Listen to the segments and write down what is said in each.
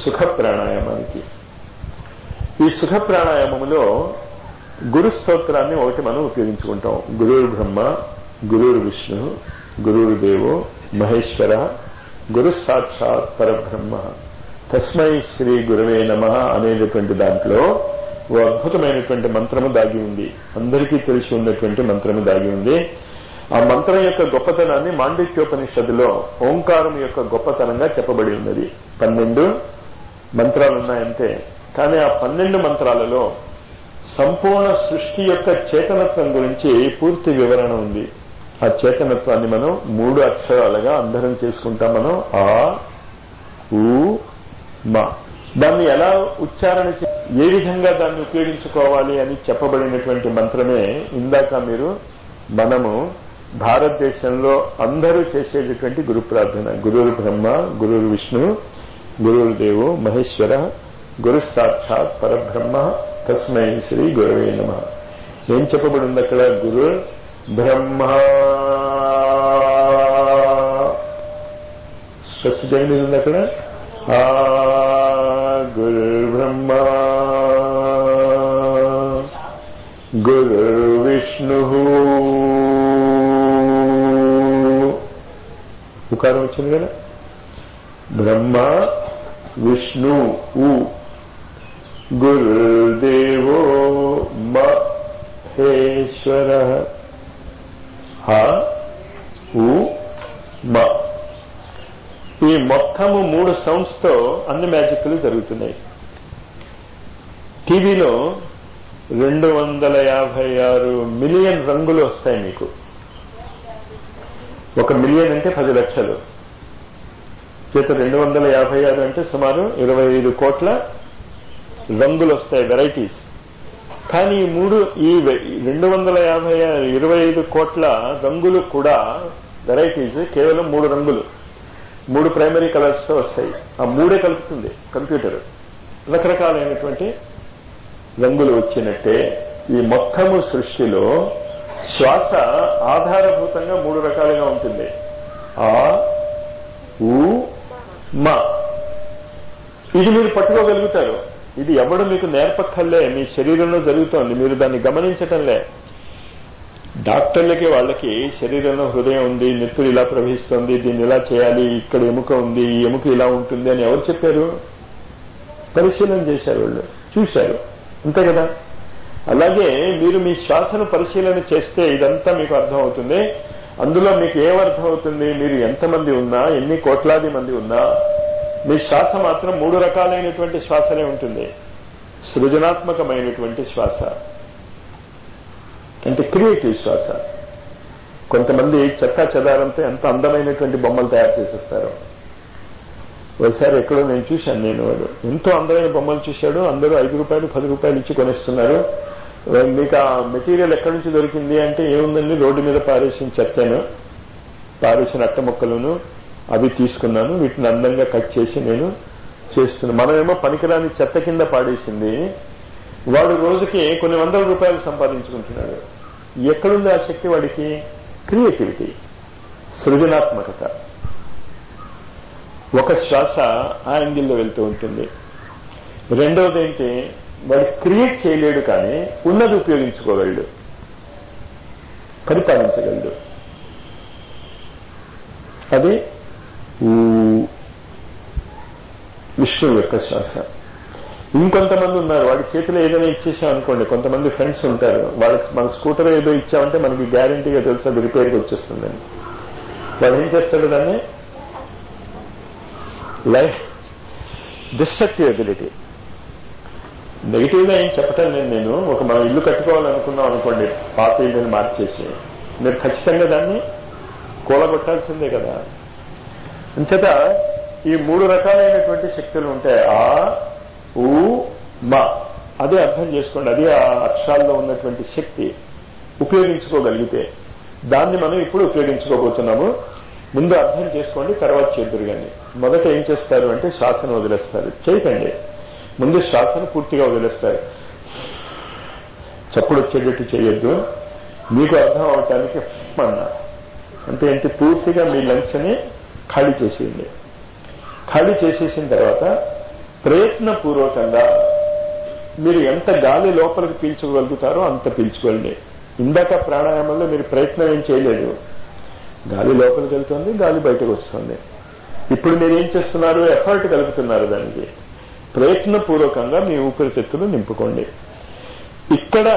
సుఖ ప్రాణాయామానికి ఈ సుఖ ప్రాణాయామములో గురు స్తోత్రాన్ని ఒకటి మనం ఉపయోగించుకుంటాం గురువు బ్రహ్మ గురువు విష్ణు గురువు దేవో మహేశ్వర గురు సాక్షాత్ పరబ్రహ్మ తస్మై శ్రీ గురవే నమ అనేటటువంటి దాంట్లో ఓ అద్భుతమైనటువంటి మంత్రము దాగి ఉంది అందరికీ తెలిసి ఉన్నటువంటి మంత్రము దాగి ఉంది ఆ మంత్రం యొక్క గొప్పతనాన్ని మాండిక్యోపనిషత్తులో ఓంకారం యొక్క గొప్పతనంగా చెప్పబడి ఉన్నది పన్నెండు మంత్రాలు ఉన్నాయంటే కానీ ఆ పన్నెండు మంత్రాలలో సంపూర్ణ సృష్టి యొక్క చేతనత్వం గురించి పూర్తి వివరణ ఉంది ఆ చేతనత్వాన్ని మనం మూడు అక్షరాలుగా అందరం చేసుకుంటాం మనం ఆ ఊ మా దాన్ని ఎలా ఉచ్చారణ చే- ఏ విధంగా దాన్ని ఉపయోగించుకోవాలి అని చెప్పబడినటువంటి మంత్రమే ఇందాక మీరు మనము భారతదేశంలో అందరూ చేసేటటువంటి గురు ప్రార్థన గురువు బ్రహ్మ గురువు విష్ణు గురువు దేవు మహేశ్వర గురు సాక్షాత్ పరబ్రహ్మ తస్మై శ్రీ గురవే నమ ఏం చెప్పబడింది అక్కడ గురు బ్రహ్మ స్పష్టత ఏం మీద ఉంది అక్కడ ఆ గురు బ్రహ్మ గురు విష్ణు ఉకారం వచ్చింది కదా బ్రహ్మ విష్ణు ఉ గురుదేవో మహేశ్వర హ ఉ మ ఈ మొత్తము మూడు సౌండ్స్ తో అన్ని మ్యాజిక్లు జరుగుతున్నాయి టీవీలో రెండు వందల యాభై ఆరు మిలియన్ రంగులు వస్తాయి మీకు ఒక మిలియన్ అంటే పది లక్షలు చేత రెండు వందల యాభై ఆరు అంటే సుమారు ఇరవై ఐదు కోట్ల రంగులు వస్తాయి వెరైటీస్ కానీ ఈ మూడు ఈ రెండు వందల యాభై ఇరవై ఐదు కోట్ల రంగులు కూడా వెరైటీస్ కేవలం మూడు రంగులు మూడు ప్రైమరీ కలర్స్ తో వస్తాయి ఆ మూడే కలుపుతుంది కంప్యూటర్ రకరకాలైనటువంటి రంగులు వచ్చినట్టే ఈ మొత్తము సృష్టిలో శ్వాస ఆధారభూతంగా మూడు రకాలుగా ఉంటుంది ఆ ఊ మా ఇది మీరు పట్టుకోగలుగుతారు ఇది ఎవడు మీకు నేర్పక్కర్లే మీ శరీరంలో జరుగుతోంది మీరు దాన్ని గమనించటంలే డాక్టర్లకి వాళ్ళకి శరీరంలో హృదయం ఉంది నెత్తులు ఇలా ప్రవహిస్తోంది దీన్ని ఇలా చేయాలి ఇక్కడ ఎముక ఉంది ఈ ఎముక ఇలా ఉంటుంది అని ఎవరు చెప్పారు పరిశీలన చేశారు వాళ్ళు చూశారు అంతే కదా అలాగే మీరు మీ శ్వాసను పరిశీలన చేస్తే ఇదంతా మీకు అర్థం అవుతుంది అందులో మీకు ఏమర్థం అవుతుంది మీరు ఎంతమంది ఉన్నా ఎన్ని కోట్లాది మంది ఉన్నా మీ శ్వాస మాత్రం మూడు రకాలైనటువంటి శ్వాసనే ఉంటుంది సృజనాత్మకమైనటువంటి శ్వాస అంటే క్రియేటివ్ శ్వాస కొంతమంది చెత్త చెదారంతో ఎంత అందమైనటువంటి బొమ్మలు తయారు చేసేస్తారు ఒకసారి ఎక్కడో నేను చూశాను నేను వాడు ఎంతో అందమైన బొమ్మలు చూశాడు అందరూ ఐదు రూపాయలు పది రూపాయలు ఇచ్చి కొనేస్తున్నారు మీకు ఆ మెటీరియల్ ఎక్కడి నుంచి దొరికింది అంటే ఏముందండి రోడ్డు మీద పారేసిన చెత్తను పారేసిన అట్ట ముక్కలను అవి తీసుకున్నాను వీటిని అందంగా కట్ చేసి నేను చేస్తున్నాను మనమేమో పనికిరాని చెత్త కింద పాడేసింది వాడు రోజుకి కొన్ని వందల రూపాయలు సంపాదించుకుంటున్నాడు ఎక్కడుంది ఆ శక్తి వాడికి క్రియేటివిటీ సృజనాత్మకత ఒక శ్వాస ఆ యాంగిల్లో వెళ్తూ ఉంటుంది రెండవది ఏంటి వాడు క్రియేట్ చేయలేడు కానీ ఉన్నది ఉపయోగించుకోగలడు పరిపాలించగలడు అది ఊ విష్ణువు యొక్క శ్వాస ఇంకొంతమంది ఉన్నారు వాడి చేతిలో ఏదైనా ఇచ్చేసాం అనుకోండి కొంతమంది ఫ్రెండ్స్ ఉంటారు వాళ్ళకి మన స్కూటర్ ఏదో ఇచ్చామంటే మనకి గ్యారంటీగా తెలుసు అది రిపేర్కి వచ్చేస్తుందని వాడు ఏం చేస్తాడు దాన్ని లైఫ్ డిస్ట్రక్టివ్ ఎబిలిటీ నెగిటివ్ గా ఏం చెప్పటం లేదు నేను ఒక మనం ఇల్లు కట్టుకోవాలనుకున్నాం అనుకోండి పాత ఇల్లుని మార్చేసి మీరు ఖచ్చితంగా దాన్ని కూలగొట్టాల్సిందే కదా అంచేత ఈ మూడు రకాలైనటువంటి శక్తులు ఉంటాయి ఆ ఊ మా అదే అర్థం చేసుకోండి అదే ఆ అక్షరాల్లో ఉన్నటువంటి శక్తి ఉపయోగించుకోగలిగితే దాన్ని మనం ఇప్పుడు ఉపయోగించుకోబోతున్నాము ముందు అర్థం చేసుకోండి తర్వాత చేద్దరు కానీ మొదట ఏం చేస్తారు అంటే శ్వాసను వదిలేస్తారు చేయకండి ముందు శ్వాసను పూర్తిగా వదిలేస్తారు చప్పుడు వచ్చేటట్టు చేయొద్దు మీకు అర్థం అవటానికి అన్నా అంటే ఏంటి పూర్తిగా మీ లంగ్స్ ని ఖాళీ చేసేయండి ఖాళీ చేసేసిన తర్వాత ప్రయత్నపూర్వకంగా మీరు ఎంత గాలి లోపలికి పీల్చుకోగలుగుతారో అంత పీల్చుకోండి ఇందాక ప్రాణాయామంలో మీరు ప్రయత్నం ఏం చేయలేదు గాలి లోపలికి వెళ్తుంది గాలి బయటకు వస్తుంది ఇప్పుడు మీరు ఏం చేస్తున్నారు ఎఫర్ట్ కలుపుతున్నారు దానికి ప్రయత్నపూర్వకంగా మీ ఊపిరితిత్తులు నింపుకోండి ఇక్కడ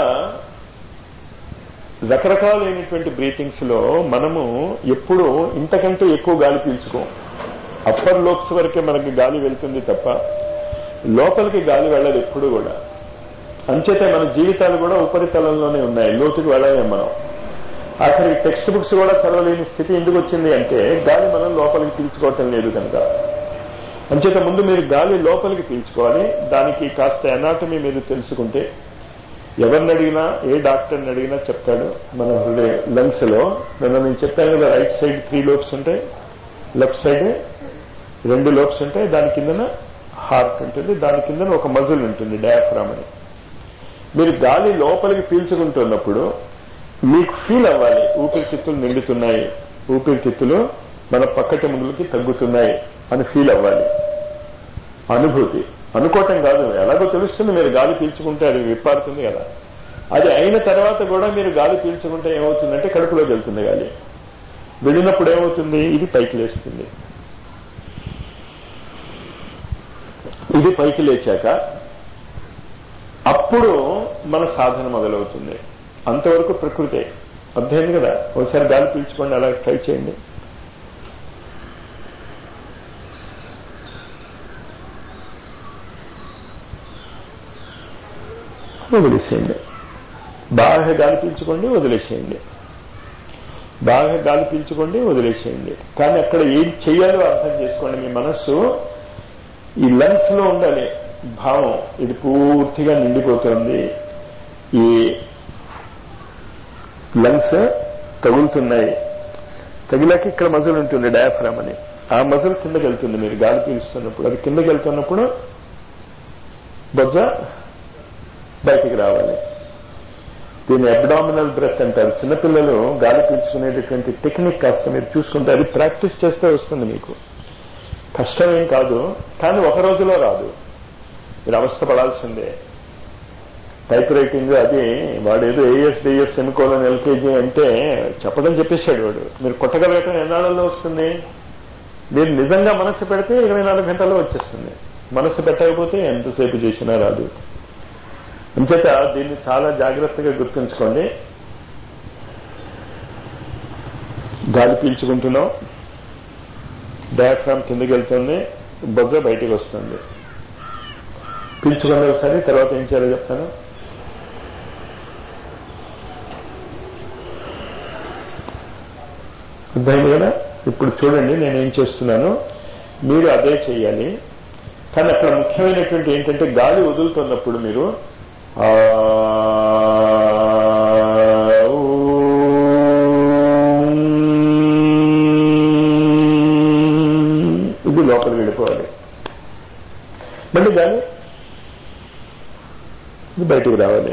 రకరకాలైనటువంటి బ్రీతింగ్స్ లో మనము ఎప్పుడు ఇంతకంటే ఎక్కువ గాలి పీల్చుకోం అప్పర్ లోక్స్ వరకే మనకి గాలి వెళ్తుంది తప్ప లోపలికి గాలి వెళ్ళదు ఎప్పుడు కూడా అంచేతే మన జీవితాలు కూడా ఉపరితలంలోనే ఉన్నాయి లోతుకి వెళ్ళలేం మనం ఆఖరి టెక్స్ట్ బుక్స్ కూడా చదవలేని స్థితి ఎందుకు వచ్చింది అంటే గాలి మనం లోపలికి పీల్చుకోవటం లేదు కనుక అంచేత ముందు మీరు గాలి లోపలికి పీల్చుకోవాలి దానికి కాస్త ఎనాటమీ మీరు తెలుసుకుంటే ఎవరిని అడిగినా ఏ డాక్టర్ని అడిగినా చెప్తాడు మన హృదయ లంగ్స్ లో నిన్న నేను చెప్పాను కదా రైట్ సైడ్ త్రీ లోబ్స్ ఉంటాయి లెఫ్ట్ సైడ్ రెండు లోబ్స్ ఉంటాయి దాని కిందన హార్ట్ ఉంటుంది దాని కిందన ఒక మజిల్ ఉంటుంది డయాఫ్రామ్ అని మీరు గాలి లోపలికి పీల్చుకుంటున్నప్పుడు మీకు ఫీల్ అవ్వాలి ఊపిరితిత్తులు నిండుతున్నాయి ఊపిరితిత్తులు మన పక్కటి ముందులకి తగ్గుతున్నాయి అని ఫీల్ అవ్వాలి అనుభూతి అనుకోవటం కాదు ఎలాగో తెలుస్తుంది మీరు గాలి పీల్చుకుంటే అది విప్పారుతుంది కదా అది అయిన తర్వాత కూడా మీరు గాలి పీల్చుకుంటే ఏమవుతుందంటే కడుపులోకి వెళ్తుంది గాలి వెళ్ళినప్పుడు ఏమవుతుంది ఇది పైకి లేస్తుంది ఇది పైకి లేచాక అప్పుడు మన సాధన మొదలవుతుంది అంతవరకు ప్రకృతే అర్థమైంది కదా ఒకసారి గాలి పీల్చుకోండి అలా ట్రై చేయండి వదిలేసేయండి బాగా గాలి పీల్చుకోండి వదిలేసేయండి బాగా గాలి పీల్చుకోండి వదిలేసేయండి కానీ అక్కడ ఏం చెయ్యాలో అర్థం చేసుకోండి మీ మనస్సు ఈ లంగ్స్ లో ఉండాలి భావం ఇది పూర్తిగా నిండిపోతుంది ఈ లంగ్స్ తగులుతున్నాయి తగిలాక ఇక్కడ మజిల్ ఉంటుంది డయాఫ్రామ్ అని ఆ మజిల్ కిందకి వెళ్తుంది మీరు గాలి పీలుస్తున్నప్పుడు అది కిందకి వెళ్తున్నప్పుడు బొజ్జ బయటికి రావాలి దీన్ని అబ్డామినల్ బ్రెత్ అంటారు చిన్నపిల్లలు గాలి పీల్చుకునేటటువంటి టెక్నిక్ కాస్త మీరు చూసుకుంటే అది ప్రాక్టీస్ చేస్తే వస్తుంది మీకు కష్టమేం కాదు కానీ ఒక రోజులో రాదు మీరు అవస్థ పడాల్సిందే టైప్ రైటింగ్ అది వాడు ఏదో ఏఎస్ డిఎస్ సెమికోలని ఎల్కేజీ అంటే చెప్పడం చెప్పేశాడు వాడు మీరు కొట్టగలగటం ఎన్నాళ్ళలో వస్తుంది మీరు నిజంగా మనస్సు పెడితే ఇరవై నాలుగు గంటల్లో వచ్చేస్తుంది మనస్సు పెట్టకపోతే ఎంతసేపు చేసినా రాదు అంచేత దీన్ని చాలా జాగ్రత్తగా గుర్తుంచుకోండి గాలి పీల్చుకుంటున్నాం డయాఫ్రామ్ కిందకి వెళ్తుంది బొగ్గ బయటికి వస్తుంది పీల్చుకున్న ఒకసారి తర్వాత ఏం చేయాలో చెప్తాను అర్థమైంది కదా ఇప్పుడు చూడండి నేనేం చేస్తున్నాను మీరు అదే చేయాలి కానీ అక్కడ ముఖ్యమైనటువంటి ఏంటంటే గాలి వదులుతున్నప్పుడు మీరు ఇది లోపలికి వెళ్ళిపోవాలి మళ్ళీ గాలి ఇది బయటకు రావాలి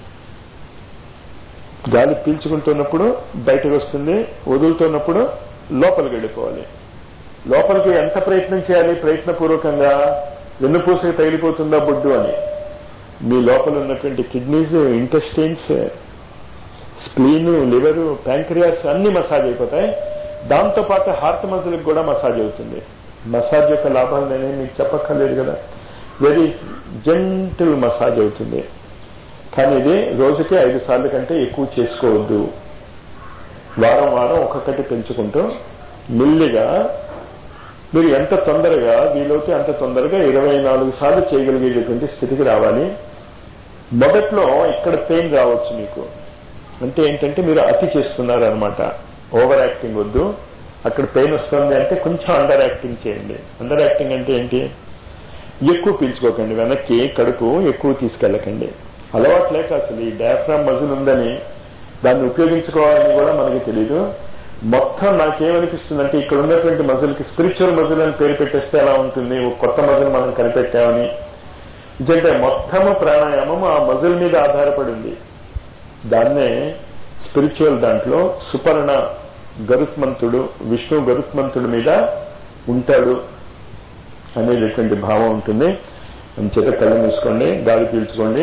గాలి పీల్చుకుంటున్నప్పుడు బయటకు వస్తుంది వదులుతున్నప్పుడు లోపలికి వెళ్ళిపోవాలి లోపలికి ఎంత ప్రయత్నం చేయాలి ప్రయత్నపూర్వకంగా వెన్నుపూసకి తగిలిపోతుందా బొడ్డు అని మీ లోపల ఉన్నటువంటి kidneys intestines spleen liver pancreas అన్ని మసాజ్ అయిపోతాయి దాంతో పాటు హార్ట్ మజిల్కి కూడా మసాజ్ అవుతుంది మసాజ్ యొక్క లాభాలు నేనే మీకు చెప్పక్కర్లేదు కదా వెరీ జెంటిల్ మసాజ్ అవుతుంది కానీ ఇది రోజుకి ఐదు సార్లు కంటే ఎక్కువ చేసుకోవద్దు వారం వారం ఒక్కొక్కటి పెంచుకుంటూ మెల్లిగా మీరు ఎంత తొందరగా వీలైతే అంత తొందరగా ఇరవై నాలుగు సార్లు చేయగలిగేటటువంటి స్థితికి రావాలి మొదట్లో ఇక్కడ పెయిన్ రావచ్చు మీకు అంటే ఏంటంటే మీరు అతి చేస్తున్నారనమాట ఓవర్ యాక్టింగ్ వద్దు అక్కడ పెయిన్ వస్తుంది అంటే కొంచెం అండర్ యాక్టింగ్ చేయండి అండర్ యాక్టింగ్ అంటే ఏంటి ఎక్కువ పీల్చుకోకండి వెనక్కి కడుపు ఎక్కువ తీసుకెళ్ళకండి అలవాటు లేక అసలు ఈ డయాఫ్రామ్ మజిల్ ఉందని దాన్ని ఉపయోగించుకోవాలని కూడా మనకి తెలియదు మొత్తం నాకేమనిపిస్తుందంటే ఇక్కడ ఉన్నటువంటి మజిల్కి స్పిరిచువల్ మజిల్ అని పేరు పెట్టేస్తే ఎలా ఉంటుంది ఒక కొత్త మజిల్ మనం కనిపెట్టామని ఎందుకంటే మొత్తము ప్రాణాయామం ఆ మజిల్ మీద ఆధారపడింది దాన్నే స్పిరిచువల్ దాంట్లో సుపర్ణ గరుత్మంతుడు విష్ణు గరుత్మంతుడి మీద ఉంటాడు అనేటటువంటి భావం ఉంటుంది అంచేత కళ్ళు మూసుకోండి గాలి పీల్చుకోండి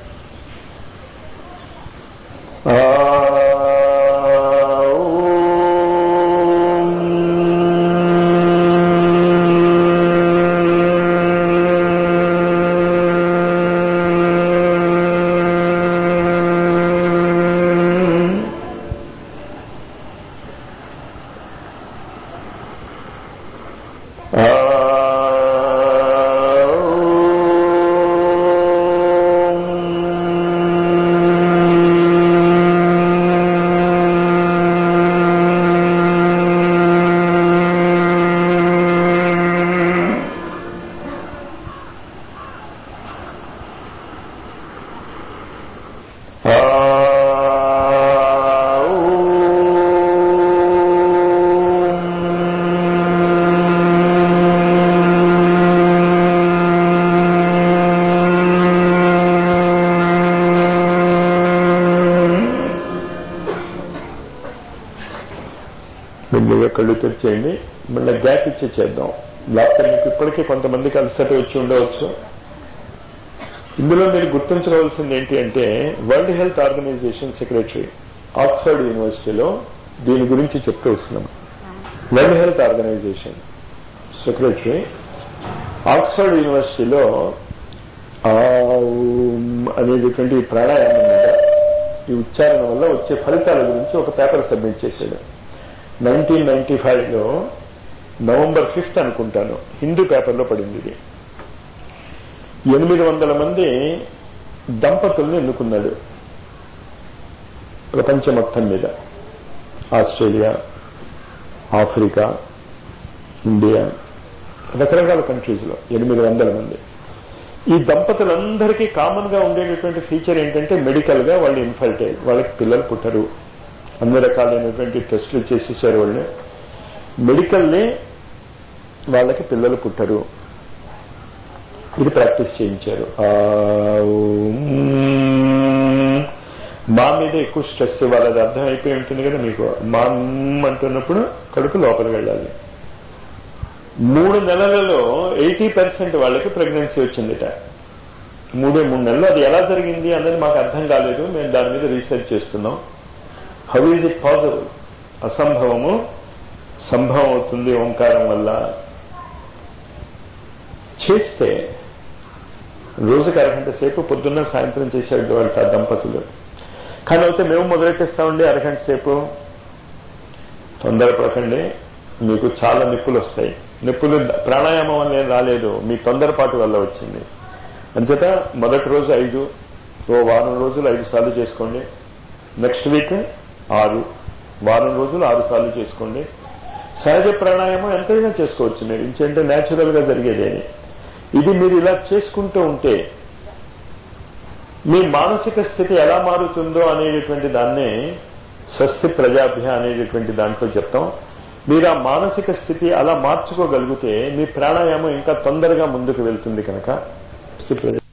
ఆ మెల్లిగా కళ్ళు తెరిచేయండి మళ్ళీ గ్యాప్ ఇచ్చి చేద్దాం లేకపోతే మీకు ఇప్పటికీ కొంతమందికి అలసట వచ్చి ఉండవచ్చు ఇందులో మీరు గుర్తుంచుకోవాల్సింది ఏంటి అంటే world health organisation secretary Oxford యూనివర్సిటీలో దీని గురించి చెప్తూ వస్తున్నాం world health organisation secretary Oxford యూనివర్సిటీలో అనేటటువంటి ఈ ప్రాణాయామం మీద ఈ ఉచ్చారణ వల్ల వచ్చే ఫలితాల గురించి ఒక పేపర్ సబ్మిట్ చేశాడు నైన్టీన్ నైన్టీ ఫైవ్లో నవంబర్ ఫిఫ్త్ అనుకుంటాను హిందూ పేపర్లో పడింది ఇది ఎనిమిది వందల మంది దంపతుల్ని ఎన్నుకున్నాడు ప్రపంచం మొత్తం మీద ఆస్ట్రేలియా ఆఫ్రికా ఇండియా రకరకాల కంట్రీస్లో ఎనిమిది వందల మంది ఈ దంపతులందరికీ కామన్ గా ఉండేటటువంటి ఫీచర్ ఏంటంటే మెడికల్ గా వాళ్ళు ఇన్ఫర్టైల్ వాళ్ళకి పిల్లలు పుట్టరు అన్ని రకాలైనటువంటి టెస్టులు చేసేసారు వాళ్ళు మెడికల్లే వాళ్ళకి పిల్లలు పుట్టరు ఇది ప్రాక్టీస్ చేయించారు మా మీద ఎక్కువ స్ట్రెస్ ఇవ్వాలి అది అర్థం అయిపోయి ఉంటుంది కదా మీకు మా అంటున్నప్పుడు కడుపు లోపలికి వెళ్ళాలి మూడు నెలలలో ఎయిటీ పర్సెంట్ వాళ్ళకి ప్రెగ్నెన్సీ వచ్చిందిట మూడే మూడు నెలలు అది ఎలా జరిగింది అన్నది మాకు అర్థం కాలేదు మేము దాని మీద రీసెర్చ్ చేస్తున్నాం హౌ ఈజ్ ఇట్ పాసిబుల్ అసంభవము సంభవం అవుతుంది ఓంకారం వల్ల చేస్తే రోజుకి అరగంట సేపు పొద్దున్న సాయంత్రం చేశాడు వాళ్ళ దంపతులు కానీ అయితే మేము మొదలెట్టేస్తామండి అరగంట సేపు తొందరపడకండి మీకు చాలా నొప్పులు వస్తాయి నొప్పులు ప్రాణాయామం వల్ల ఏం రాలేదు మీ తొందరపాటు వల్ల వచ్చింది అంచేత మొదటి రోజు ఐదు ఓ వారం రోజులు ఐదు సార్లు చేసుకోండి నెక్స్ట్ వీక్ ఆరు వారం రోజులు ఆరు సార్లు చేసుకోండి సహజ ప్రాణాయామం ఎంతైనా చేసుకోవచ్చు మీరు ఇంకంటే న్యాచురల్ గా జరిగేది ఇది మీరు ఇలా చేసుకుంటూ ఉంటే మీ మానసిక స్థితి ఎలా మారుతుందో అనేటటువంటి దాన్నే స్వస్తి ప్రజాభ్య అనేటటువంటి దాంట్లో చెప్తాం మీరు ఆ మానసిక స్థితి అలా మార్చుకోగలిగితే మీ ప్రాణాయామం ఇంకా తొందరగా ముందుకు వెళ్తుంది కనుక